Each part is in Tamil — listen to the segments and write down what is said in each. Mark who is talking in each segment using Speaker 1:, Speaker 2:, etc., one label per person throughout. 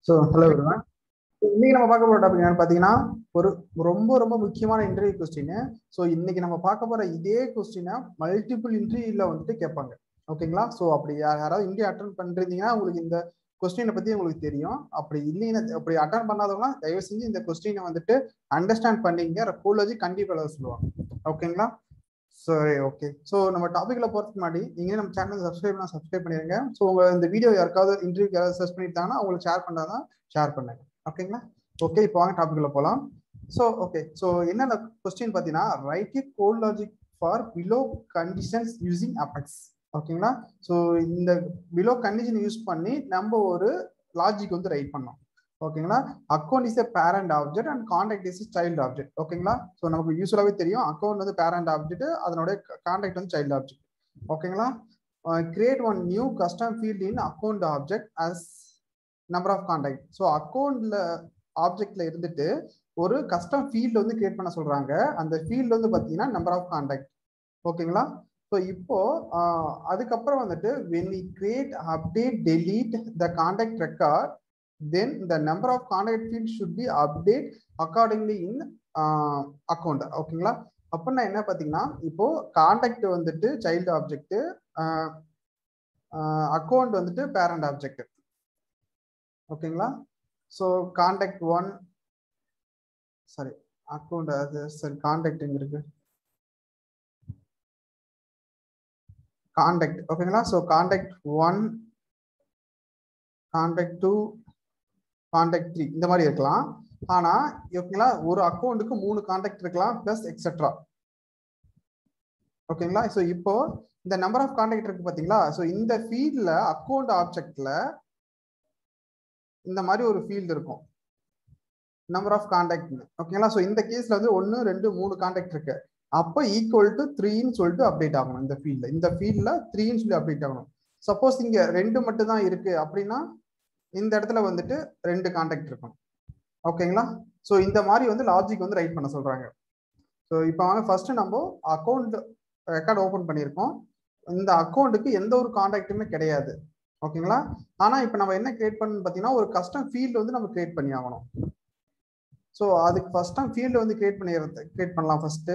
Speaker 1: So hello everyone. இன்னைக்கு நம்ம பார்க்க போற டாபிக் என்னன்னு பார்த்தீங்கன்னா ஒரு ரொம்ப ரொம்ப முக்கியமான இன்டர்வியூ கொஸ்டின் ஸோ இன்னைக்கு நம்ம பார்க்க போற இதே கொஸ்டினை மல்டிபிள் இன்டர்வியூல வந்துட்டு கேட்பாங்க ஓகேங்களா ஸோ அப்படி யா- யாராவது இன்டர்வியூ அட்டன் பண்றீங்கன்னா உங்களுக்கு இந்த கொஸ்டினை பத்தி உங்களுக்கு தெரியும் அப்படி இல்லைன்னா அப்படி அட்டன் பண்ணாதவங்க தயவு செஞ்சு இந்த கொஸ்டினை வந்துட்டு அண்டர்ஸ்டாண்ட் பண்ணீங்க கோலஜி கண்டிப்பாக எழுத சொல்லுவாங்க ஓகேங்களா சரி ஓகே ஸோ நம்ம டாபிக்ல போறதுக்கு முன்னாடி நீங்க நம்ம சேனல் சப்ஸ்கிரைப் பண்ணா சப்ஸ்கிரைப் பண்ணிருங்க ஸோ உங்க இந்த வீடியோ யாருக்காவது இன்டர்வியூ யாராவது சர்ச் பண்ணிட்டாங்கன்னா அவங்களுக்கு ஷேர் பண்ணாதான் ஷேர் பண்ணுங்க ஓகேங்களா ஓகே இப்போ வாங்க டாபிக்ல போகலாம் ஸோ ஓகே ஸோ என்னென்ன கொஸ்டின் பார்த்தீங்கன்னா write it code logic for below conditions using Apex ஓகேங்களா ஸோ இந்த பிலோ கண்டிஷன் யூஸ் பண்ணி நம்ம ஒரு லாஜிக் வந்து ரைட் பண்ணோம் ஓகேங்களா account is a parent object and contact is child object ஓகேங்களா ஸோ நமக்கு யூஸ்வலாகவே தெரியும் அக்கௌண்ட் வந்து பேரண்ட் ஆப்ஜெக்ட் அதனுடைய கான்டாக்ட் வந்து சைல்டு ஆப்ஜெக்ட் ஓகேங்களா create one new custom field in account object as number of contact so அக்கௌண்ட்ல ஆப்ஜெக்ட்ல இருந்துட்டு ஒரு கஸ்டம் ஃபீல்டு வந்து கிரியேட் பண்ண சொல்றாங்க அந்த ஃபீல்டு வந்து பார்த்தீங்கன்னா நம்பர் ஆஃப் கான்டாக்ட் ஓகேங்களா ஸோ இப்போ ஆஹ், அதுக்கப்புறம் வந்துட்டு when we create update delete the contact record then the number of contact field should be update accordingly in account ஓகேங்களா அப்படின்னா என்ன பார்த்தீங்கன்னா இப்போ கான்டாக்ட் வந்துட்டு சைல்டு ஆப்ஜெக்ட் அக்கௌண்ட் வந்துட்டு பேரண்ட் ஆப்ஜெக்ட் ஓகேங்களா so contact one sorry account அது சரி கான்டாக்ட் எங்க இருக்கு கான்டாக்ட் ஓகேங்களா so contact one contact two contact three இந்த மாதிரி இருக்கலாம் ஆனா ஓகேங்களா ஒரு அக்கௌண்ட்டுக்கு மூணு கான்டாக்ட் இருக்கலாம் பிளஸ் எக்ஸெட்ரா ஓகேங்களா ஸோ இப்போ இந்த நம்பர் ஆஃப் கான்டாக்ட் இருக்கு பாத்தீங்களா ஸோ இந்த ஃபீல்ட்ல அக்கௌண்ட் ஆப்ஜெக்ட்ல இந்த மாதிரி ஒரு ஃபீல்டு இருக்கும் நம்பர் ஆஃப் கான்டாக்ட் ஓகேங்களா ஸோ இந்த கேஸ்ல வந்து ஒன்று ரெண்டு மூணு கான்டாக்ட் இருக்கு அப்போ ஈக்குவல் டு த்ரீன்னு சொல்லிட்டு அப்டேட் ஆகணும் இந்த ஃபீல்ட்ல இந்த ஃபீல்ட்ல த்ரீன்னு சொல்லி அப்டேட் ஆகணும் சப்போஸ் இங்க ரெண்டு மட்டும் தான் இருக்கு அப்படின்னா இந்த இடத்துல வந்துட்டு ரெண்டு கான்டாக்ட் இருக்கும் ஓகேங்களா ஸோ இந்த மாதிரி வந்து லாஜிக் வந்து ரைட் பண்ண சொல்றாங்க ஸோ இப்போ வாங்க ஃபர்ஸ்ட் நம்ம அக்கௌண்ட் ரெக்கார்ட் ஓப்பன் பண்ணியிருக்கோம் இந்த அக்கௌண்ட்டுக்கு எந்த ஒரு கான்டாக்ட்டுமே கிடையாது ஓகேங்களா ஆனா இப்போ நம்ம என்ன கிரியேட் பண்ணணும் பார்த்தீங்கன்னா ஒரு கஸ்டம் ஃபீல்டு வந்து நம்ம கிரியேட் பண்ணி ஆகணும் ஸோ அதுக்கு ஃபர்ஸ்ட் டைம் ஃபீல்டு வந்து கிரியேட் பண்ணிடுறது கிரியேட் பண்ணலாம் ஃபர்ஸ்ட்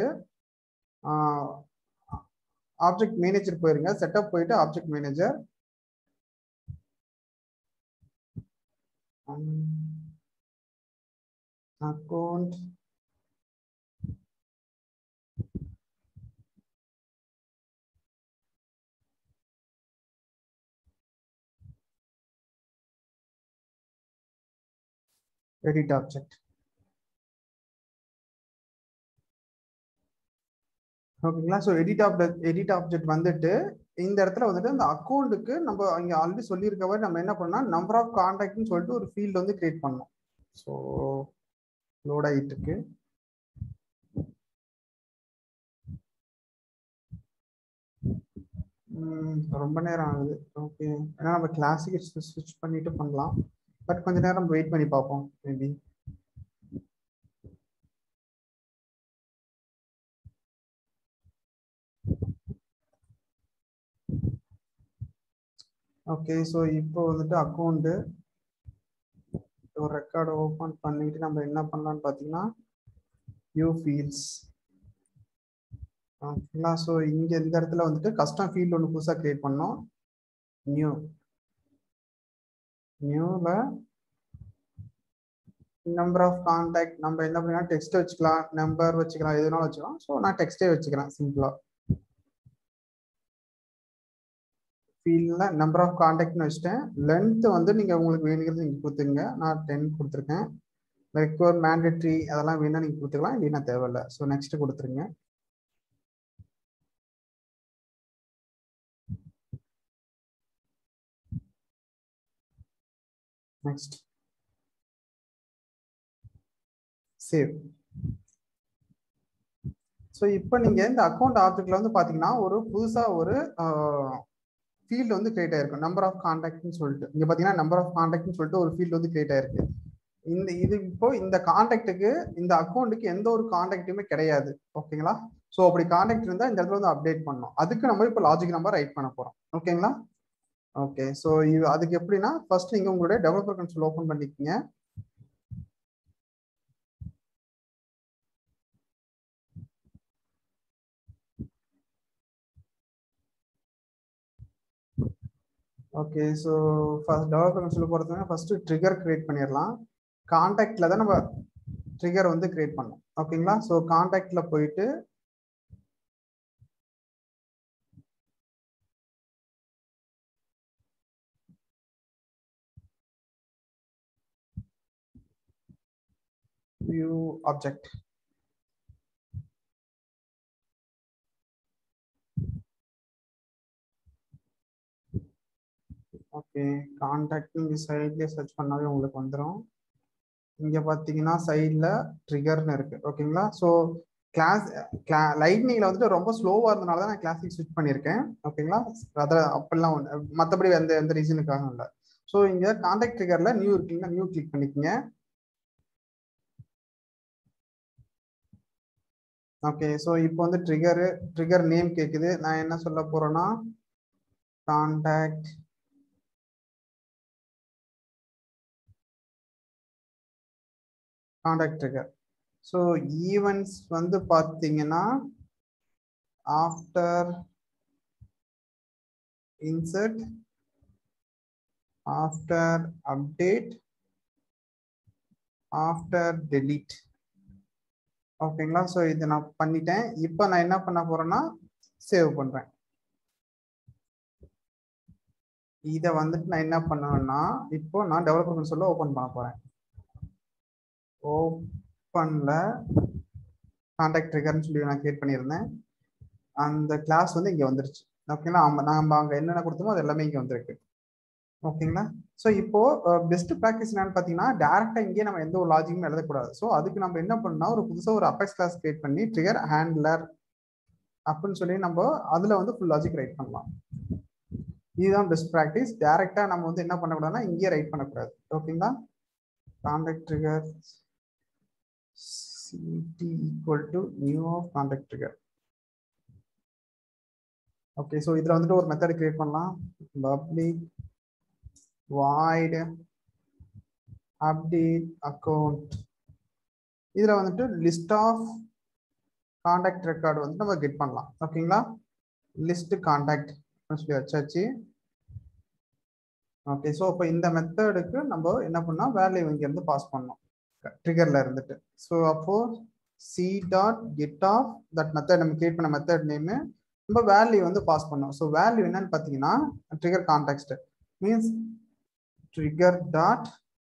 Speaker 1: ஆப்ஜெக்ட் மேனேஜர் போயிருங்க செட்டப் போயிட்டு object manager account edit object ஓகேங்களா so edit object edit object வந்துட்டு இந்த இடத்துல வந்துட்டு அந்த அக்கௌண்ட்டுக்கு நம்ம இங்க ஆல்ரெடி சொல்லியிருக்க மாதிரி நம்ம என்ன பண்ணோம் நம்பர் ஆஃப் கான்டாக்ட்னு சொல்லிட்டு ஒரு ஃபீல்டு வந்து கிரியேட் பண்ணோம் ஸோ லோட் ஆகிட்டு இருக்கு ம், ரொம்ப நேரம் ஆகுது ஓகே ஏன்னா நம்ம கிளாஸுக்கு ஸ்விட்ச் பண்ணிட்டு பண்ணலாம் பட் கொஞ்ச நேரம் வெயிட் பண்ணி பார்ப்போம் மேபி ஓகே ஸோ இப்போ வந்துட்டு அக்கௌண்ட்டு ஒரு ரெக்கார்டை ஓப்பன் பண்ணிட்டு நம்ம என்ன பண்ணலாம்னு பார்த்தீங்கன்னா வியூ ஃபீல்ட்ஸ் ஓகேங்களா ஸோ இங்கே இந்த இடத்துல வந்துட்டு கஸ்டம் ஃபீல்டு ஒன்று புதுசாக கிரியேட் பண்ணோம் நியூ நியூவில் நம்பர் ஆஃப் கான்டாக்ட் நம்ம என்ன பண்ணலாம் டெக்ஸ்ட் வச்சுக்கலாம் நம்பர் வச்சுக்கலாம் எதுனாலும் வச்சுக்கலாம் ஸோ நான் டெக்ஸ்டே வச்சுக்கிறேன் சிம்பிளாக ஃபீல்டில் நம்பர் ஆஃப் கான்டாக்ட்னு வச்சுட்டேன் லென்த் வந்து நீங்கள் உங்களுக்கு வேணுங்கிறது நீங்கள் கொடுத்துருங்க நான் டென் கொடுத்துருக்கேன் ரெக்வயர் மேண்டட்ரி அதெல்லாம் வேணா நீங்கள் கொடுத்துக்கலாம் இல்லைன்னா தேவையில்ல ஸோ நெக்ஸ்ட் கொடுத்துருங்க நெக்ஸ்ட் சேவ் ஸோ இப்போ நீங்கள் இந்த அக்கௌண்ட் ஆப்ஜெக்ட்ல வந்து பார்த்தீங்கன்னா ஒரு புதுசாக ஒரு ஃபீல்டு வந்து கிரியேட் ஆயிருக்கும் நம்பர் ஆஃப் கான்டாக்ட்னு சொல்லிட்டு இங்கே பார்த்தீங்கன்னா நம்பர் ஆஃப் கான்டாக்ட்னு சொல்லிட்டு ஒரு ஃபீல்டு வந்து கிரியேட் ஆயிருக்கு இந்த இது இப்போ இந்த கான்டாக்ட்டுக்கு இந்த அக்கௌண்ட்டுக்கு எந்த ஒரு கான்டாக்ட்டுமே கிடையாது ஓகேங்களா ஸோ அப்படி கான்டாக்ட் இருந்தால் இந்த இடத்துல வந்து அப்டேட் பண்ணணும் அதுக்கு நம்ம இப்போ லாஜிக் நம்பர் ரைட் பண்ண போகிறோம் ஓகேங்களா ஓகே ஸோ இது அதுக்கு எப்படின்னா ஃபர்ஸ்ட் நீங்க உங்களுடைய டெவலப்பர் கன்சோல் ஓப்பன் பண்ணிக்கங்க okay so first developer console போகிறதுனா ஃபர்ஸ்ட் ட்ரிகர் கிரியேட் பண்ணிடலாம் கான்டாக்ட்ல தான் நம்ம ட்ரிகர் வந்து கிரியேட் பண்ணோம் ஓகேங்களா ஸோ கான்டாக்ட்ல போயிட்டு view object ஓகே கான்டாக்ட் இங்கே சைட்லேயே சர்ச் பண்ணாவே உங்களுக்கு வந்துடும் இங்கே பார்த்தீங்கன்னா சைடில் ட்ரிகர்னு இருக்கு ஓகேங்களா ஸோ கிளாஸ் கிளா லைட்னிங்கில் வந்துட்டு ரொம்ப ஸ்லோவாக இருந்தனால தான் நான் கிளாசிக் ஸ்விட்ச் பண்ணியிருக்கேன் ஓகேங்களா அதில் அப்படிலாம் ஒன்று மற்றபடி எந்த எந்த ரீசனுக்காகவும் இல்லை ஸோ இங்கே கான்டாக்ட் ட்ரிகரில் நியூ இருக்கீங்கன்னா நியூ கிளிக் பண்ணிக்கோங்க ஓகே ஸோ இப்போ வந்து ட்ரிகரு ட்ரிகர் நேம் கேட்குது நான் என்ன சொல்ல போறேன்னா contact contact trigger so events வந்து பார்த்தீங்கன்னா after insert after update after delete ஓகேங்களா ஸோ இதை நான் பண்ணிட்டேன் இப்போ நான் என்ன பண்ண போறேன்னா சேவ் பண்றேன் இதை வந்துட்டு நான் என்ன பண்ணுவேன்னா இப்போ நான் டெவலப்பர் கன்சோல்ல ஓப்பன் பண்ண போறேன் ஓப்பன்ல கான்டாக்ட் ட்ரிகர்னு சொல்லி நான் கிரியேட் பண்ணியிருந்தேன் அந்த கிளாஸ் வந்து இங்கே வந்துருச்சு ஓகேங்களா நம்ம அங்கே என்னென்ன கொடுத்தோமோ அது எல்லாமே இங்கே வந்திருக்கு ஓகேங்களா ஸோ இப்போ பெஸ்ட் ப்ராக்டிஸ் என்னன்னு பார்த்தீங்கன்னா டேரக்டாக இங்கே நம்ம எந்த ஒரு லாஜிக்குமே எழுதக்கூடாது ஸோ அதுக்கு நம்ம என்ன பண்ணோம்னா ஒரு புதுசாக ஒரு அப்பெக்ஸ் கிளாஸ் கிரியேட் பண்ணி ட்ரிகர் ஹேண்ட்லர் அப்படின்னு சொல்லி நம்ம அதில் வந்து ஃபுல் லாஜிக் ரைட் பண்ணலாம் இதுதான் பெஸ்ட் ப்ராக்டிஸ் டேரெக்டாக நம்ம வந்து என்ன பண்ணக்கூடாதுன்னா இங்கேயே ரைட் பண்ணக்கூடாது ஓகேங்களா contact trigger CT equal to new of contact trigger okay so இதில் வந்துட்டு ஒரு மெத்தட் கிரியேட் பண்ணலாம் பப்ளிக் void update account இதுல வந்துட்டு லிஸ்ட் ஆஃப் காண்டாக்ட் ரெக்கார்டு வந்து நம்ம கெட் பண்ணலாம் ஓகேங்களா லிஸ்ட் காண்டாக்ட் சொல்லி வச்சாச்சு ஓகே ஸோ இப்போ இந்த மெத்தடுக்கு நம்ம என்ன பண்ணோம் வேல்யூ இங்க இருந்து பாஸ் பண்ணோம் ட்ரிகர்ல இருந்துட்டு ஸோ அப்போ C dot get of that method நம்ம கிரியேட் பண்ண மெத்தட் நேமு நம்ம வேல்யூ வந்து பாஸ் பண்ணோம் ஸோ வேல்யூ என்னன்னு பார்த்தீங்கன்னா trigger contact means trigger dot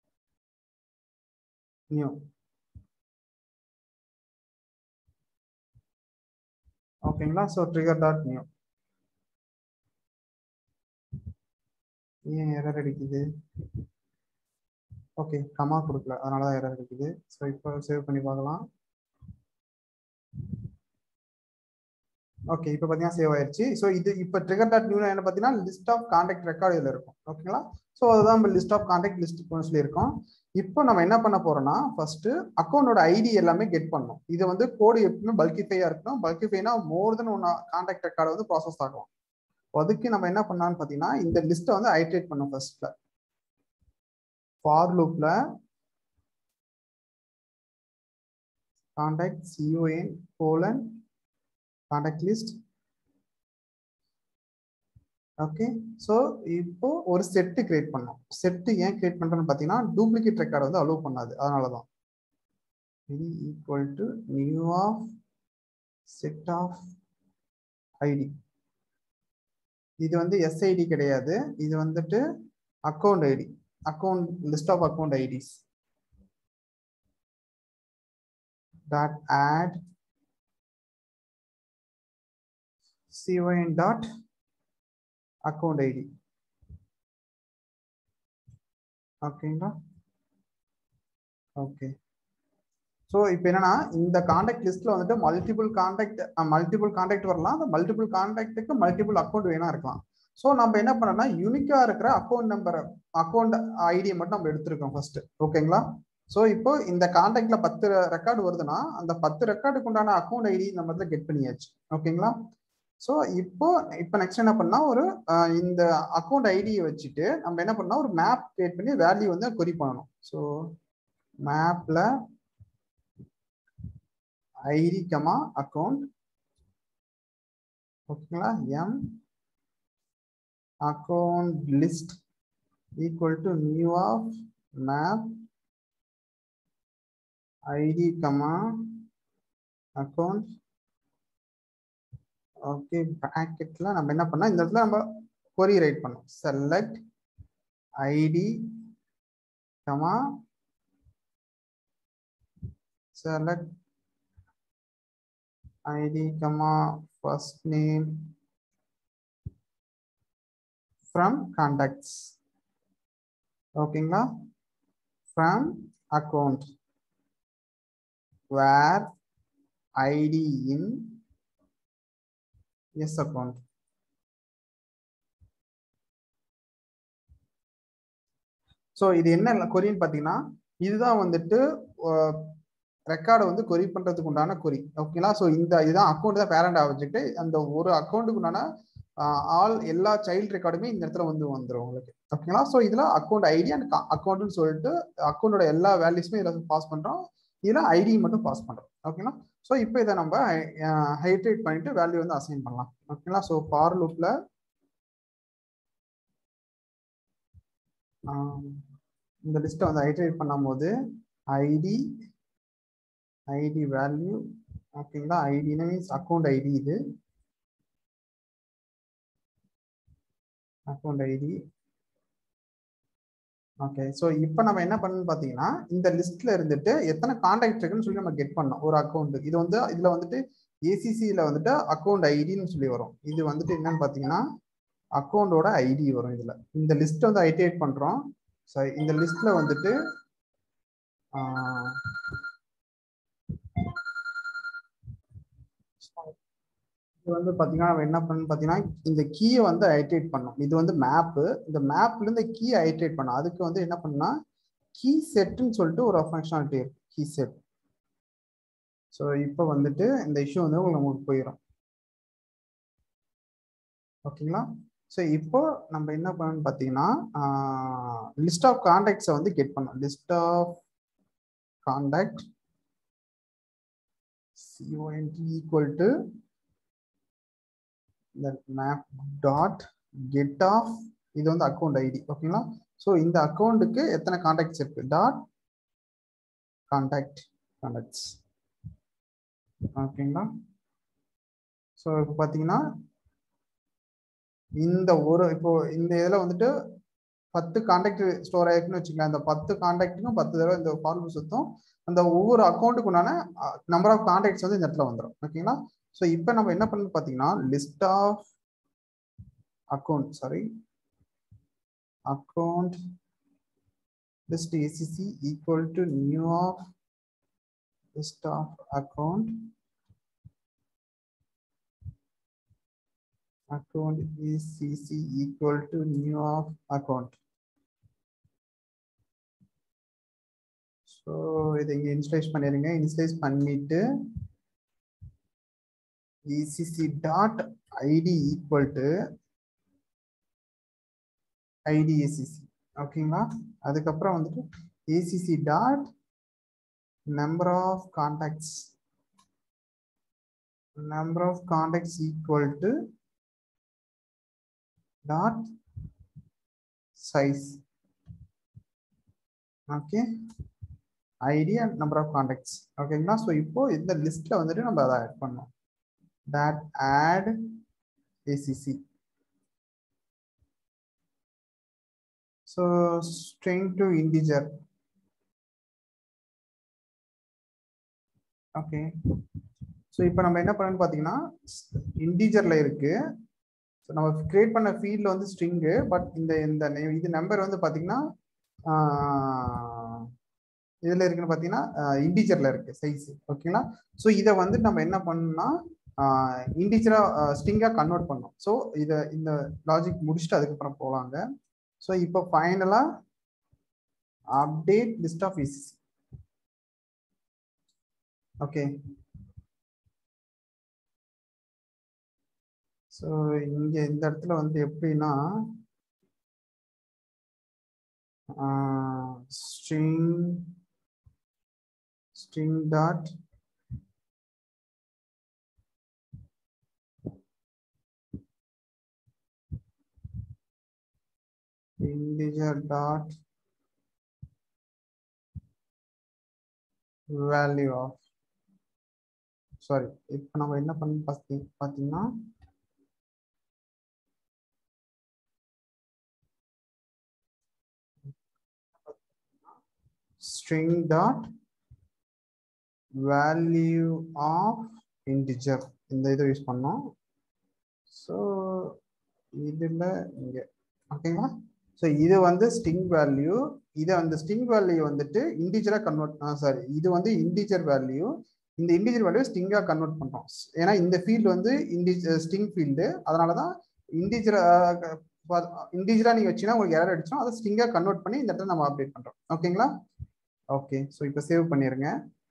Speaker 1: new ஓகேங்களா ஸோ ட்ரிகர் டாட் நியூ ஏன் எரர் அடிக்குது ஓகே கமா கொடுக்கல அதனால தான் எரர் அடிக்குது ஸோ இப்போ சேவ் பண்ணி பார்க்கலாம் ஓகே இப்போ பார்த்தீங்கன்னா சேவ் ஆயிடுச்சு ஸோ இது இப்போ ட்ரிகர் டாட் நியூ என்ன பார்த்தீங்கன்னா லிஸ்ட் ஆஃப் கான்டாக்ட் ரெக்கார்டு இதில் இருக்கும் ஓகேங்களா ஸோ அதுதான் நம்ம லிஸ்ட் ஆஃப் கான்டாக்ட் லிஸ்ட் சொல்லியிருக்கோம் இப்போ நம்ம என்ன பண்ண போறோம்னா ஃபர்ஸ்ட் அக்கௌண்டோட ஐடி எல்லாமே கெட் பண்ணணும் இது வந்து கோடு எப்பவுமே பல்கிஃபையா இருக்கணும் பல்கிஃபைனா more than one contact record வந்து ப்ராசஸ் ஆகும் அதுக்கு நம்ம என்ன பண்ணலாம்னு பார்த்தீங்கன்னா இந்த லிஸ்ட்டை வந்து ஐட்ரேட் பண்ணோம் ஃபர்ஸ்ட்ல ஃபார் லூப்ல contact CON colon contact list okay so இப்போ ஒரு செட்டு கிரியேட் பண்ணோம் செட்டு ஏன் கிரியேட் பண்றோம்னு பார்த்தீங்கன்னா டூப்ளிகேட் ரெக்கார்டு வந்து அலோவ் பண்ணாது அதனால தான் இது equal to new of set of ID இது வந்து எஸ்ஐடி கிடையாது இது வந்துட்டு account ID account list of account IDs dot add cyn dot account ID ஓகேங்களா ஓகே ஸோ இப்போ என்னன்னா இந்த காண்டாக்ட் லிஸ்ட்ல வந்துட்டு மல்டிபிள் காண்டாக்ட் மல்டிபிள் காண்டாக்ட் வரலாம் அந்த மல்டிபிள் காண்டாக்டுக்கு மல்டிபிள் அக்கௌண்ட் வேணா இருக்கலாம் ஸோ நம்ம என்ன பண்ணோம்னா யூனிக்கா இருக்கிற அக்கௌண்ட் நம்பர் அக்கௌண்ட் ஐடியை மட்டும் நம்ம எடுத்திருக்கோம் ஃபர்ஸ்ட் ஓகேங்களா ஸோ இப்போ இந்த காண்டாக்ட்ல பத்து ரெக்கார்டு வருதுன்னா அந்த பத்து ரெக்கார்டுக்கு உண்டான அக்கௌண்ட் ஐடி நம்ம வந்து கெட் பண்ணியாச்சு ஓகேங்களா ஸோ இப்போ இப்போ நெக்ஸ்ட் என்ன பண்ணா ஒரு ஆஹ் இந்த அக்கௌண்ட் ஐடியை வச்சுட்டு நம்ம என்ன பண்ணா ஒரு மேப் கிரியேட் பண்ணி வேல்யூ வந்து கொரி பண்ணணும் ஸோ மேப்ல ஐடி கமா அக்கௌண்ட் ஓகேங்களா M account list equal to new of map ID comma account okay ப்ராக்கெட்ல நம்ம என்ன பண்ணோம் இந்த இடத்துல நம்ம கொரி ரைட் பண்ணோம் select ID comma select id comma first name from contacts ஓகேங்களா from account where id in yes account so இது என்ன கொரின்னு பார்த்தீங்கன்னா இதுதான் வந்துட்டு ரெக்கார்டை வந்து கொரி பண்றதுக்கு உண்டான கொரி ஓகேங்களா ஸோ இந்த இதுதான் அக்கௌண்ட் தான் பேரண்ட் ஆப்ஜெக்ட் அந்த ஒரு அக்கௌண்ட்டுக்கு உண்டான ஆல் எல்லா சைல்ட் ரெக்கார்டுமே இந்த இடத்துல வந்து வந்துடும் உங்களுக்கு ஓகேங்களா ஸோ இதுல அக்கௌண்ட் ஐடி அண்ட் அக்கௌண்ட்னு சொல்லிட்டு அக்கௌண்டோட எல்லா வேல்யூஸுமே இதில் பாஸ் பண்றோம் இதுல ஐடி மட்டும் பாஸ் பண்றோம் ஓகேங்களா ஸோ இப்போ இதை நம்ம ஹைட்ரேட் பண்ணிட்டு வேல்யூ வந்து அசைன் பண்ணலாம் ஓகேங்களா ஸோ ஃபார் லூப்ல இந்த லிஸ்ட்டை வந்து ஹைட்ரேட் பண்ணும்போது ஐடி ஐடி வேல்யூ ஓகேங்களா ஐடினா மீன்ஸ் அக்கௌண்ட் ஐடி இது அக்கௌண்ட் ஐடி ஓகே ஸோ இப்போ நம்ம என்ன பண்ணணும் பார்த்தீங்கன்னா இந்த லிஸ்ட்ல இருந்துட்டு எத்தனை கான்டாக்ட் இருக்குன்னு சொல்லி நம்ம கெட் பண்ணோம் ஒரு அக்கௌண்ட் இது வந்து இதுல வந்துட்டு ஏசிசியில் வந்துட்டு அக்கௌண்ட் ஐடின்னு சொல்லி வரும் இது வந்துட்டு என்னன்னு பார்த்தீங்கன்னா அக்கௌண்டோட ஐடி வரும் இதுல இந்த லிஸ்ட் வந்து ஐட்டேட் பண்றோம் ஸோ இந்த லிஸ்ட்ல வந்துட்டு இது வந்து பார்த்தீங்கன்னா நம்ம என்ன பண்ணணும் பார்த்தீங்கன்னா இந்த கீயை வந்து ஐட்ரேட் பண்ணோம் இது வந்து மேப்பு இந்த மேப்ல இருந்து கீ ஐட்ரேட் பண்ணோம் அதுக்கு வந்து என்ன பண்ணா கீ செட்டுன்னு சொல்லிட்டு ஒரு ஃபங்க்ஷனாலிட்டி இருக்கு கீ செட் ஸோ இப்போ வந்துட்டு இந்த இஷ்யூ வந்து உங்களுக்கு போயிடும் ஓகேங்களா ஸோ இப்போ நம்ம என்ன பண்ணணும் பார்த்தீங்கன்னா லிஸ்ட் ஆஃப் கான்டாக்ட்ஸை வந்து கெட் பண்ணோம் list of contact CONT equal to இந்த மேப் டாட் கெட் ஆஃப் இது வந்து அக்கௌண்ட் ஐடி ஓகேங்களா ஸோ இந்த அக்கௌண்ட்டுக்கு எத்தனை கான்டாக்ட்ஸ் இருக்கு டாட் கான்டாக்ட் கான்டாக்ட்ஸ் ஓகேங்களா ஸோ இப்போ பார்த்தீங்கன்னா இந்த ஒரு இப்போ இந்த இதில் வந்துட்டு பத்து கான்டாக்ட் ஸ்டோர் ஆயிருக்குன்னு வச்சுக்கலாம் அந்த பத்து கான்டாக்ட்டுக்கும் பத்து தடவை இந்த ஃபார்முலா சுத்தம் அந்த ஒவ்வொரு அக்கௌண்ட்டுக்கு உண்டான நம்பர் ஆஃப் கான்டாக்ட்ஸ் வந்து இந்த இடத்துல வந்துடும் ஓகேங்களா ஸோ இப்போ நம்ம என்ன பண்ணணும் பார்த்தீங்கன்னா list of account sorry account list ACC equal to new of list of account account is cc equal to new of account so இதை இங்கே இன்ஸ்டலைஸ் பண்ணிடுங்க இன்ஸ்டலைஸ் பண்ணிட்டு ECC dot ID equal to ID ACC ஓகேங்களா அதுக்கப்புறம் வந்துட்டு ACC dot number of contacts number of contacts equal to dot size okay ID and number of contacts ஓகேங்களா ஸோ இப்போ இந்த லிஸ்ட்ல வந்துட்டு நம்ம அதை ஆட் பண்ணோம் that add acc so string to integer okay so இப்போ நம்ம என்ன பண்ணணும்னு பார்த்தீங்கன்னா இன்டீஜரில் இருக்கு ஸோ நம்ம கிரியேட் பண்ண ஃபீல்டில் வந்து ஸ்ட்ரிங்கு பட் இந்த இந்த name- இது நம்பர் வந்து பார்த்தீங்கன்னா இதில் இருக்குன்னு பார்த்தீங்கன்னா இன்டீஜரில் இருக்கு சைஸ் ஓகேங்களா ஸோ இதை வந்து நம்ம என்ன பண்ணணும்னா இன்டீஜராக ஸ்ட்ரிங்காக கன்வெர்ட் பண்ணோம் ஸோ இதை இந்த லாஜிக் முடிச்சுட்டு அதுக்கப்புறம் போகலாங்க ஸோ இப்போ ஃபைனலாக update list of ECC okay so இங்க இந்த இடத்துல வந்து எப்படின்னா string string dot integer dot value of sorry இப்போ நம்ம என்ன பண்ணி பார்த்தி பார்த்தீங்கன்னா string dot value of integer இந்த இதை யூஸ் பண்ணோம் ஸோ இதில் இங்கே ஓகேங்களா ஸோ இது வந்து ஸ்டிங் வேல்யூ இதை அந்த ஸ்டிங் வேல்யூ வந்துட்டு இண்டிஜராக கன்வெர்ட் சாரி இது வந்து இண்டிஜர் வேல்யூ இந்த இண்டிஜர் வேல்யூ ஸ்டிங்காக கன்வெர்ட் பண்ணுறோம் ஏன்னா இந்த ஃபீல்டு வந்து இண்டிஜ ஸ்டிங் ஃபீல்டு அதனால தான் இண்டிஜர் இண்டிஜரா நீங்க வச்சீங்கன்னா உங்களுக்கு எரர் அடிச்சோம் அதை ஸ்டிங்கா கன்வெர்ட் பண்ணி இந்த இடத்துல நம்ம அப்டேட் பண்றோம் ஓகேங்களா ஓகே ஸோ இப்போ சேவ் பண்ணிருங்க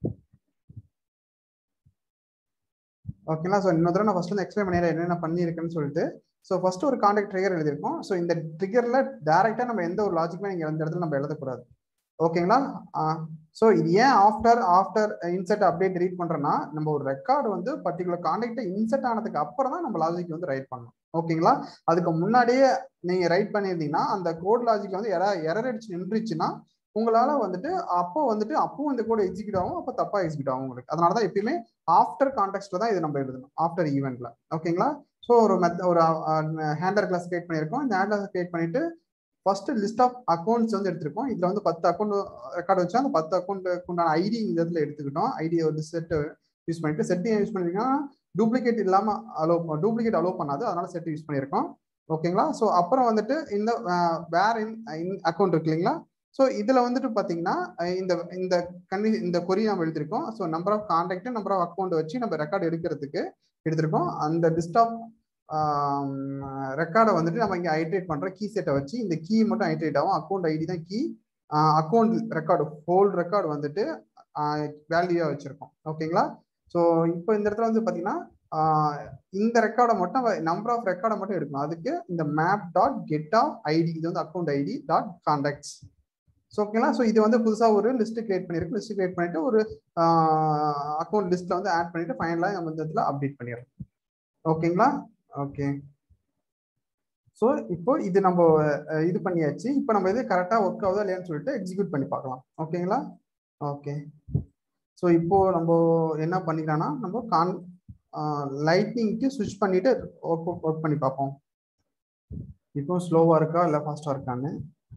Speaker 1: ஓகேங்களா ஸோ இன்னொரு தடவை நான் ஃபர்ஸ்ட் வந்து எக்ஸ்பிளைன் பண்ணிடுறேன் என்னென்ன பண்ணியிருக்கேன்னு சொல்லிட்டு ஸோ ஃபர்ஸ்ட் ஒரு காண்டாக்ட் ட்ரிகர் எழுதியிருக்கோம் ஸோ இந்த ட்ரிகர்ல டேரக்டா நம்ம எந்த ஒரு லாஜிக்குமே நீங்க இந்த இடத்துல நம்ம எழுதக்கூடாது ஓகேங்களா ஸோ இது ஏன் ஆஃப்டர் ஆஃப்டர் இன்செர்ட் அப்படியே டெலீட் பண்றோம்னா நம்ம ஒரு ரெக்கார்டு வந்து பர்டிகுலர் காண்டாக்டை இன்செர்ட் ஆனதுக்கு அப்புறம் தான் நம்ம லாஜிக் வந்து ரைட் பண்ணணும் ஓகேங்களா அதுக்கு முன்னாடியே நீங்க ரைட் பண்ணியிருந்தீங்கன்னா அந்த கோட் லாஜிக் வந்து எரர் எரர் அடிச்சு நின்றுச்சுன்னா உங்களால வந்துட்டு அப்போ வந்துட்டு அப்பவும் இந்த கோட் எக்ஸிக்யூட் ஆகும் அப்போ தப்பா எக்ஸிக்யூட் ஆகும் உங்களுக்கு அதனால தான் எப்பயுமே ஆஃப்டர் கான்டெக்ட்ல தான் இது நம்ம எழுதணும் ஆஃப்டர் ஈவெண்ட்ல ஓகேங்களா ஸோ ஒரு மெத்த ஒரு ஹேண்டர் கிளாஸ் கிரியேட் பண்ணியிருக்கோம் இந்த ஹேண்டர் கிளாஸ் கிரியேட் பண்ணிட்டு ஃபர்ஸ்ட் லிஸ்ட் ஆஃப் அக்கௌண்ட்ஸ் வந்து எடுத்திருக்கோம் இதுல வந்து பத்து அக்கௌண்ட் ரெக்கார்டு வச்சா அந்த பத்து அக்கௌண்ட்டுக்கு உண்டான ஐடி இந்த இடத்துல எடுத்துக்கிட்டோம் ஐடி ஒரு செட் யூஸ் பண்ணிட்டு செட் யூஸ் பண்ணிருக்கோம் டூப்ளிகேட் இல்லாம அலோ டூப்ளிகேட் அலோ பண்ணாது அதனால செட் யூஸ் பண்ணியிருக்கோம் ஓகேங்களா ஸோ அப்புறம் வந்துட்டு இந்த வேற இன் அக்கௌண்ட் இருக்கு இல்லைங்களா ஸோ இதுல வந்துட்டு பாத்தீங்கன்னா இந்த இந்த கண்டி இந்த கொரி நம்ம எழுதிருக்கோம் so number of contact number of account வச்சு நம்ம ரெக்கார்டு எடுக்கிறதுக்கு எடுத்திருக்கோம் அந்த லிஸ்ட் ஆஃப் ரெக்கார்டை வந்துட்டு நம்ம இங்கே ஐட்ரேட் பண்ற கீ செட்டை வச்சு இந்த கீ மட்டும் ஐட்ரேட் ஆகும் அக்கௌண்ட் ஐடி தான் key account record whole record வந்துட்டு வேல்யூவா வச்சிருக்கோம் ஓகேங்களா ஸோ இப்போ இந்த இடத்துல வந்து பாத்தீங்கன்னா இந்த ரெக்கார்டை மட்டும் நம்பர் ஆஃப் ரெக்கார்டை மட்டும் எடுக்கணும் அதுக்கு இந்த map dot get of ID இது வந்து account ID dot contacts so ஓகேங்களா ஸோ இது வந்து புதுசாக ஒரு லிஸ்ட் கிரியேட் பண்ணியிருக்கு லிஸ்ட் கிரியேட் பண்ணிட்டு ஒரு அக்கௌண்ட் லிஸ்ட்ல வந்து ஆட் பண்ணிட்டு ஃபைனலாக நம்ம இந்த இடத்துல அப்டேட் பண்ணிடுறோம் ஓகேங்களா ஓகே ஸோ இப்போ இது நம்ம இது பண்ணியாச்சு இப்போ நம்ம இது கரெக்டாக ஒர்க் ஆகுதா இல்லையான்னு சொல்லிட்டு எக்ஸிக்யூட் பண்ணி பார்க்கலாம் ஓகேங்களா ஓகே ஸோ இப்போ நம்ம என்ன பண்ணிக்கலாம்னா நம்ம கான் லைட்னிங்க்கு ஸ்விட்ச் பண்ணிட்டு ஒர்க் ஒர்க் பண்ணி பார்ப்போம் இப்போ ஸ்லோவாக இருக்கா இல்லை ஃபாஸ்ட்டாக இருக்கான்னு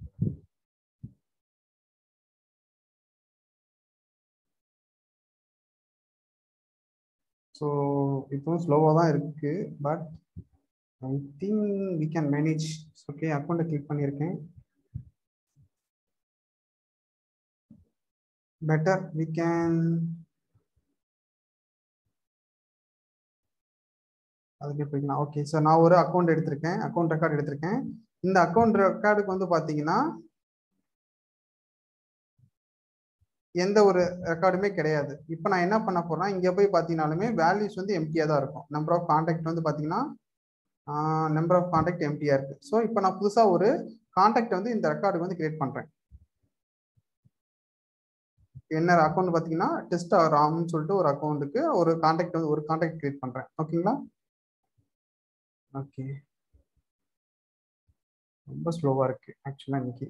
Speaker 1: ஸோ இப்போ ஸ்லோவாக தான் இருக்கு but I think we can manage okay அக்கௌண்ட்டை கிளிக் பண்ணியிருக்கேன் பெட்டர் வி கேன் அதுக்கு போய்க்கலாம் ஓகே சார் நான் ஒரு அக்கௌண்ட் எடுத்திருக்கேன் அக்கௌண்ட் ரெக்கார்டு எடுத்திருக்கேன் இந்த அக்கௌண்ட் ரெக்கார்டுக்கு வந்து பார்த்தீங்கன்னா எந்த ஒரு ரெக்கார்டுமே கிடையாது இப்போ நான் என்ன பண்ண போறேன்னா இங்கே போய் பார்த்தீங்கனாலுமே வேல்யூஸ் வந்து எம்டியாக தான் இருக்கும் நம்பர் ஆஃப் கான்டாக்ட் வந்து பார்த்தீங்கன்னா நம்பர் ஆஃப் கான்டாக்ட் எம்டியாக இருக்கு ஸோ இப்போ நான் புதுசாக ஒரு கான்டாக்ட் வந்து இந்த ரெக்கார்டுக்கு வந்து கிரியேட் பண்ணுறேன் என்ன அக்கௌண்ட் பார்த்தீங்கன்னா டெஸ்ட் ராம்னு சொல்லிட்டு ஒரு அக்கௌண்ட்டுக்கு ஒரு கான்டாக்ட் வந்து ஒரு கான்டாக்ட் கிரியேட் பண்ணுறேன் ஓகேங்களா ஓகே ரொம்ப ஸ்லோவாக இருக்கு ஆக்சுவலாக இன்னைக்கு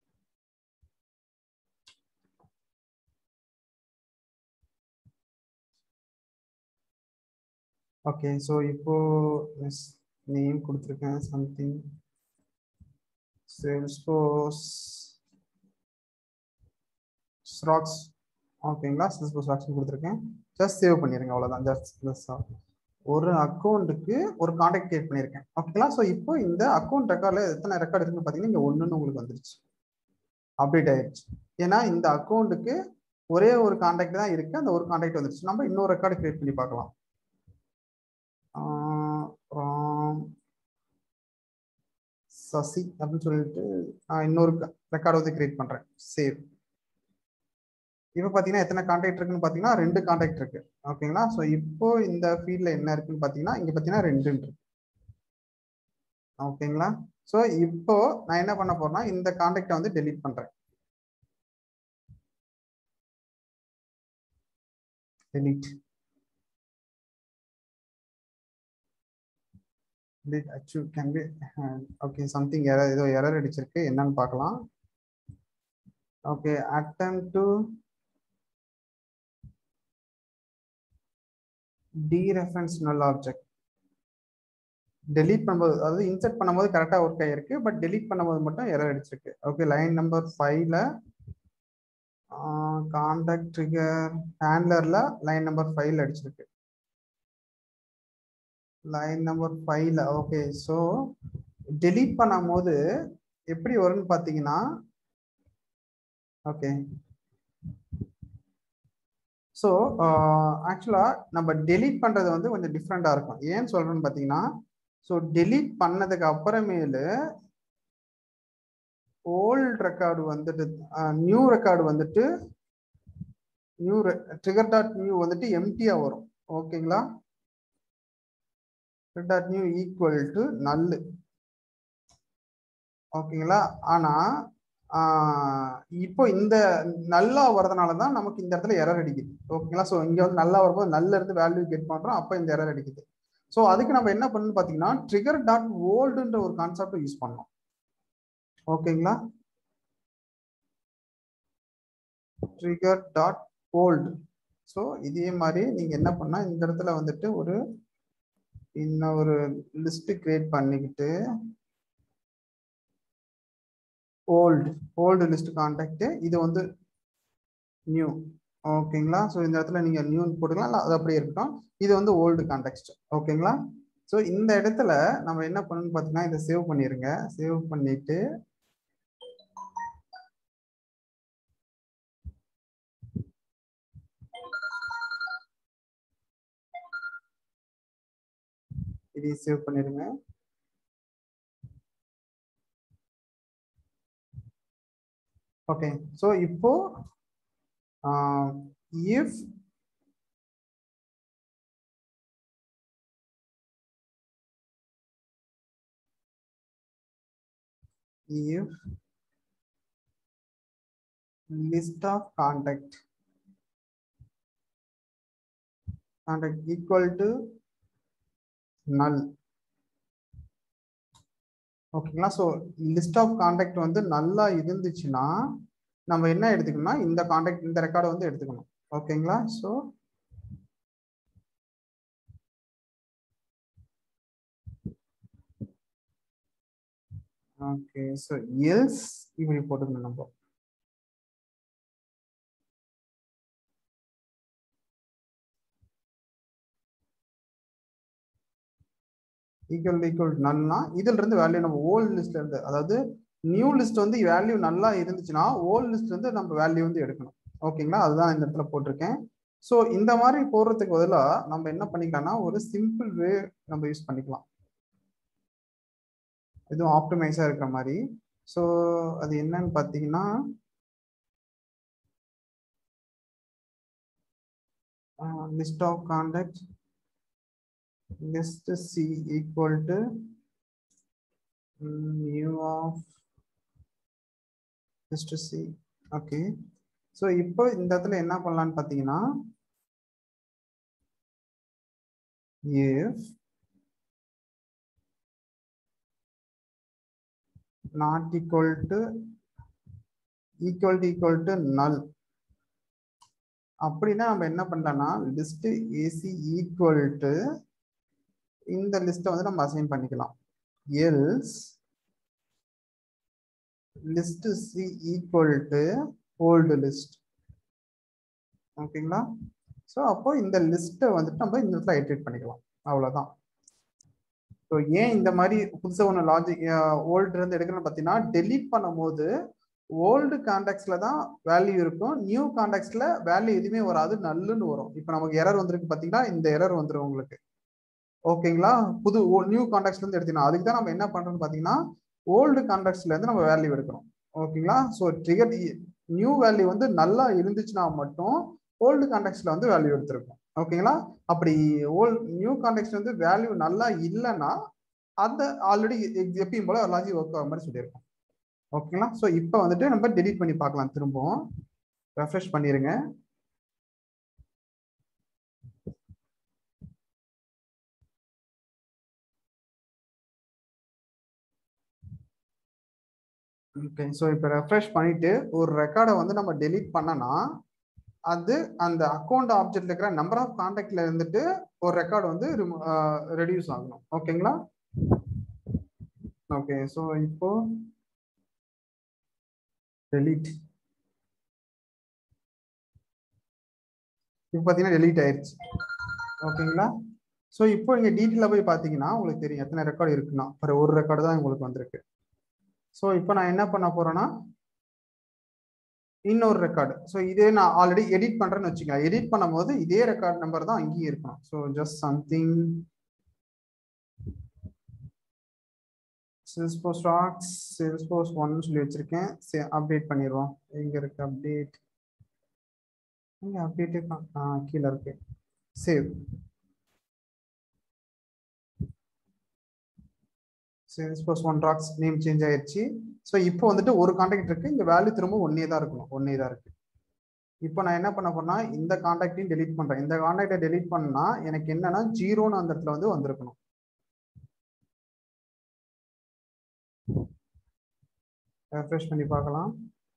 Speaker 1: ஓகே ஸோ இப்போ எஸ் நேம் கொடுத்துருக்கேன் சம்திங் சேல்ஸ்போஸ் ஸ்ராக்ஸ் ஓகேங்களா சேல்ஸ்போஸ் ஸ்ராக்ஸ் கொடுத்துருக்கேன் ஜஸ்ட் சேவ் பண்ணிடுங்க அவ்வளோதான் ஜஸ்ட் ஜஸ்ட் ஒரு அக்கௌண்ட்டுக்கு ஒரு கான்டாக்ட் கிரியேட் பண்ணியிருக்கேன் ஓகேங்களா ஸோ இப்போ இந்த அக்கௌண்ட் ரெக்கார்டில் எத்தனை ரெக்கார்டு இருக்குன்னு பார்த்தீங்கன்னா இங்கே ஒன்றுன்னு உங்களுக்கு வந்துருச்சு அப்டேட் ஆயிடுச்சு ஏன்னா இந்த அக்கௌண்ட்டுக்கு ஒரே ஒரு கான்டாக்ட் தான் இருக்கு அந்த ஒரு கான்டாக்ட் வந்துருச்சு நம்ம இன்னொரு ரெக்கார்டு கிரியேட் பண்ணி பார்க்கலாம் சசி அப்படின்னு சொல்லிட்டு நான் இன்னொரு ரெக்கார்டு வந்து கிரியேட் பண்றேன் சேவ் இப்போ பார்த்தீங்கன்னா எத்தனை கான்டாக்ட் இருக்குன்னு பார்த்தீங்கன்னா ரெண்டு கான்டாக்ட் இருக்கு ஓகேங்களா ஸோ இப்போ இந்த ஃபீல்டில் என்ன இருக்குன்னு பார்த்தீங்கன்னா இங்கே பார்த்தீங்கன்னா ரெண்டு இருக்கு ஓகேங்களா ஸோ இப்போ நான் என்ன பண்ண போறேன்னா இந்த கான்டாக்டை வந்து டெலீட் பண்றேன் delete delete actually can be uh, okay something error ஏதோ எரர் அடிச்சிருக்கு என்னன்னு பார்க்கலாம் okay attempt to dereference null object delete பண்ணும்போது அதாவது இன்சர்ட் பண்ணும்போது கரெக்டாக ஒர்க் ஆகிருக்கு பட் delete பண்ணும்போது மட்டும் எரர் அடிச்சிருக்கு ஓகே லைன் நம்பர் ஃபைவ்ல காண்டாக்ட் ட்ரிகர் ஹேண்ட்லர்ல லைன் நம்பர் ஃபைவ்ல அடிச்சிருக்கு லைன் நம்பர் ஃபைவ்ல ஓகே ஸோ டெலீட் பண்ணும்போது எப்படி வரும்னு பார்த்தீங்கன்னா ஓகே ஸோ ஆக்சுவலாக நம்ம டெலீட் பண்ணுறது வந்து கொஞ்சம் டிஃப்ரெண்ட்டாக இருக்கும் ஏன்னு சொல்கிறேன்னு பார்த்தீங்கன்னா ஸோ டெலீட் பண்ணதுக்கு அப்புறமேலு ஓல்ட் ரெக்கார்டு வந்துட்டு நியூ ரெக்கார்டு வந்துட்டு நியூ ட்ரிகர் டாட் நியூ வந்துட்டு எம்டியா வரும் ஓகேங்களா dot new equal to null ஓகேங்களா ஆனா இப்போ இந்த நல்லா வரதுனால தான் நமக்கு இந்த இடத்துல எரர் அடிக்குது ஓகேங்களா ஸோ இங்க வந்து நல்லா வரும்போது நல்ல இருந்து வேல்யூ கெட் பண்றோம் அப்போ இந்த எரர் அடிக்குது ஸோ அதுக்கு நம்ம என்ன பண்ணணும் பார்த்தீங்கன்னா ட்ரிகர் டாட் ஓல்டுன்ற ஒரு கான்செப்ட் யூஸ் பண்ணோம் ஓகேங்களா ட்ரிகர் டாட் ஓல்டு ஸோ இதே மாதிரி நீங்க என்ன பண்ணா இந்த இடத்துல வந்துட்டு ஒரு இன்னும் ஒரு லிஸ்ட் கிரியேட் பண்ணிக்கிட்டு ஓல்டு ஓல்டு லிஸ்ட் கான்டாக்ட் இது வந்து நியூ ஓகேங்களா ஸோ இந்த இடத்துல நீங்க நியூ போட்டுக்கலாம் இல்லை அது அப்படியே இருக்கட்டும் இது வந்து ஓல்டு கான்டெக்ட் ஓகேங்களா ஸோ இந்த இடத்துல நம்ம என்ன பண்ணணும்னு பார்த்தீங்கன்னா இதை சேவ் பண்ணிடுங்க சேவ் பண்ணிட்டு இதையும் சேவ் பண்ணிடுங்க ஓகே ஸோ இப்போ இஃப் if list of contact contact equal to null ஓகேங்களா ஸோ லிஸ்ட் ஆஃப் கான்டாக்ட் வந்து நல்லா இருந்துச்சுன்னா நம்ம என்ன எடுத்துக்கணும்னா இந்த கான்டாக்ட் இந்த ரெக்கார்டை வந்து எடுத்துக்கணும் ஓகேங்களா ஸோ ஓகே ஸோ எல்ஸ் இப்படி போட்டுக்கணும் நம்ம ஈக்குவல் ஈக்குவல் நல்னா இதுல இருந்து வேல்யூ நம்ம ஓல்ட் லிஸ்ட்ல இருந்து அதாவது நியூ லிஸ்ட் வந்து வேல்யூ நல்லா இருந்துச்சுன்னா ஓல்ட் லிஸ்ட் வந்து நம்ம வேல்யூ வந்து எடுக்கணும் ஓகேங்களா அதுதான் இந்த இடத்துல போட்டிருக்கேன் ஸோ இந்த மாதிரி போடுறதுக்கு பதிலாக நம்ம என்ன பண்ணிக்கலாம்னா ஒரு சிம்பிள் வே நம்ம யூஸ் பண்ணிக்கலாம் இதுவும் ஆப்டிமைஸாக இருக்கிற மாதிரி ஸோ அது என்னன்னு பார்த்தீங்கன்னா list of contact list c equal to mu of list c okay so இப்போ இந்த இடத்துல என்ன பண்ணலான்னு பார்த்தீங்கன்னா if not equal to equal to equal to null அப்படின்னா நம்ம என்ன பண்ணலாம்னா லிஸ்ட் ஏசி ஈக்குவல் டு இந்த லிஸ்ட்டை வந்து நம்ம அசைன் பண்ணிக்கலாம் else list C equal to old list ஓகேங்களா ஸோ அப்போ இந்த லிஸ்ட்டை வந்துட்டு நம்ம இந்த இடத்துல ஐட்ரேட் பண்ணிக்கலாம் அவ்வளோதான் ஸோ ஏன் இந்த மாதிரி புதுசாக ஒன்று லாஜிக் ஓல்டு இருந்து எடுக்கணும்னு பார்த்தீங்கன்னா டெலீட் பண்ணும்போது ஓல்டு கான்டாக்ட்ஸ்ல தான் வேல்யூ இருக்கும் நியூ கான்டாக்ட்ஸ்ல வேல்யூ எதுவுமே வராது நல்லுன்னு வரும் இப்போ நமக்கு எரர் வந்திருக்கு பார்த்தீங்கன்னா இந்த எரர் வந்துடும் உங்களுக்கு ஓகேங்களா புது நியூ கான்டாக்ட்ஸ்ல இருந்து எடுத்துக்கணும் அதுக்கு தான் நம்ம என்ன பண்றோம்னு பார்த்தீங்கன்னா ஓல்டு கான்டாக்ட்ஸ்ல இருந்து நம்ம வேல்யூ எடுக்கிறோம் ஓகேங்களா ஸோ ட்ரிகர் நியூ வேல்யூ வந்து நல்லா இருந்துச்சுன்னா மட்டும் ஓல்டு கான்டாக்ட்ஸ்ல வந்து வேல்யூ எடுத்திருக்கும் ஓகேங்களா அப்படி ஓல்டு நியூ கான்டாக்ட்ஸ்ல வந்து வேல்யூ நல்லா இல்லைன்னா அந்த ஆல்ரெடி எப்பயும் போல லாஜிக் ஒர்க் ஆகிற மாதிரி சொல்லியிருக்கோம் ஓகேங்களா ஸோ இப்போ வந்துட்டு நம்ம டெலீட் பண்ணி பார்க்கலாம் திரும்பவும் ரெஃப்ரெஷ் பண்ணிருங்க ஓகே ஸோ இப்போ ரெஃப்ரெஷ் பண்ணிட்டு ஒரு ரெக்கார்டை வந்து நம்ம டெலீட் பண்ணனா அது அந்த அக்கௌண்ட் ஆப்ஜெக்ட்ல இருக்கிற நம்பர் ஆஃப் கான்டாக்ட்ல இருந்துட்டு ஒரு ரெக்கார்டு வந்து ரெடியூஸ் ஆகணும் ஓகேங்களா ஓகே ஸோ இப்போ டெலீட் இப்போ பார்த்தீங்கன்னா டெலீட் ஆயிடுச்சு ஓகேங்களா ஸோ இப்போ நீங்கள் டீட்டெயிலாக போய் பார்த்தீங்கன்னா உங்களுக்கு தெரியும் எத்தனை ரெக்கார்டு இருக்குன்னா ஒரு ஒரு ரெக்கார்டு தான் உங்களுக்கு வந்திருக்கு ஸோ இப்போ நான் என்ன பண்ண போறேன்னா இன்னொரு ரெக்கார்டு ஸோ இதே நான் ஆல்ரெடி எடிட் பண்றேன்னு வச்சுக்கலாம் எடிட் பண்ணும்போது இதே ரெக்கார்ட் நம்பர் தான் அங்கேயும் இருக்கணும் so just something Salesforce stacks Salesforce ஒன்னு சொல்லி வச்சிருக்கேன் அப்டேட் பண்ணிடுவோம் எங்க இருக்கு அப்டேட் இங்க அப்டேட்டே கீழே இருக்கு save Salesforce one tracks name change ஆயிடுச்சு ஸோ இப்போ வந்துட்டு ஒரு கான்டாக்ட் இருக்கு இங்க வேல்யூ திரும்ப ஒன்னே தான் இருக்கணும் ஒன்னே தான் இருக்கு இப்போ நான் என்ன பண்ண போறேன்னா இந்த கான்டாக்டையும் டெலீட் பண்றேன் இந்த கான்டாக்டை டெலீட் பண்ணா எனக்கு என்னன்னா ஜீரோன்னு அந்த இடத்துல வந்து வந்திருக்கணும் ரெஃப்ரெஷ் பண்ணி பார்க்கலாம்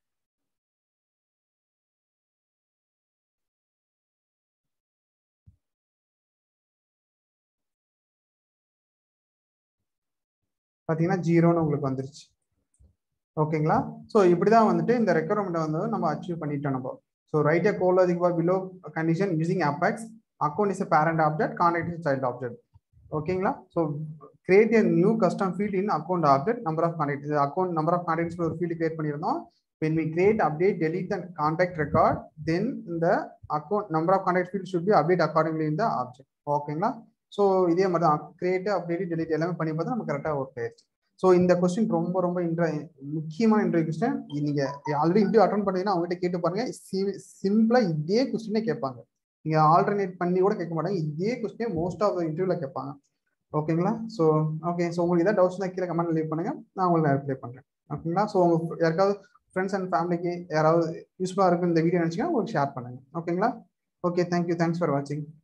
Speaker 1: பார்த்தீங்கன்னா ஜீரோன்னு உங்களுக்கு வந்துருச்சு ஓகேங்களா ஸோ இப்படிதான் வந்துட்டு இந்த ரெக்குவயர்மெண்ட் வந்து நம்ம அச்சீவ் பண்ணிட்டோம் நம்ம ஸோ ரைட் ஏ கோலோதிக் below condition using Apex account is parent object contact is child object ஓகேங்களா so create a new custom field in account object number of contact account number of contacts ஒரு ஃபீல்டு கிரியேட் பண்ணியிருந்தோம் when we create update delete the contact record then the account number of contact field should be update accordingly in the object ஓகேங்களா ஸோ இதே மாதிரி தான் கிரியேட் அப்டேட் டெலிட் எல்லாமே பண்ணி பார்த்தா நம்ம கரெக்டாக ஒர்க் ஆயிடுச்சு ஸோ இந்த கொஸ்டின் ரொம்ப ரொம்ப இன்ட்ர முக்கியமான இன்டர்வியூ கொஸ்டின் நீங்க ஆல்ரெடி இன்டர்வியூ அட்டன் பண்ணீங்கன்னா அவங்ககிட்ட கேட்டு பாருங்க சிம்பிளா இதே கொஸ்டினே கேட்பாங்க நீங்க ஆல்டர்னேட் பண்ணி கூட கேட்க மாட்டாங்க இதே கொஸ்டினே மோஸ்ட் ஆஃப் இன்டர்வியூல கேட்பாங்க ஓகேங்களா ஸோ ஓகே ஸோ உங்களுக்கு ஏதாவது டவுட்ஸ்னா கீழே கமெண்ட் லீவ் பண்ணுங்க நான் உங்களுக்கு ரிப்ளை பண்றேன் ஓகேங்களா ஸோ உங்க யாருக்காவது ஃப்ரெண்ட்ஸ் அண்ட் ஃபேமிலிக்கு யாராவது யூஸ்ஃபுல்லாக இருக்கு இந்த வீடியோ நினச்சிங்கன்னா உங்களுக்கு ஷேர் பண்ணுங்க ஓகேங்களா ஓகே தேங்க்யூ தேங்க்ஸ் ஃபார் வாட்சிங்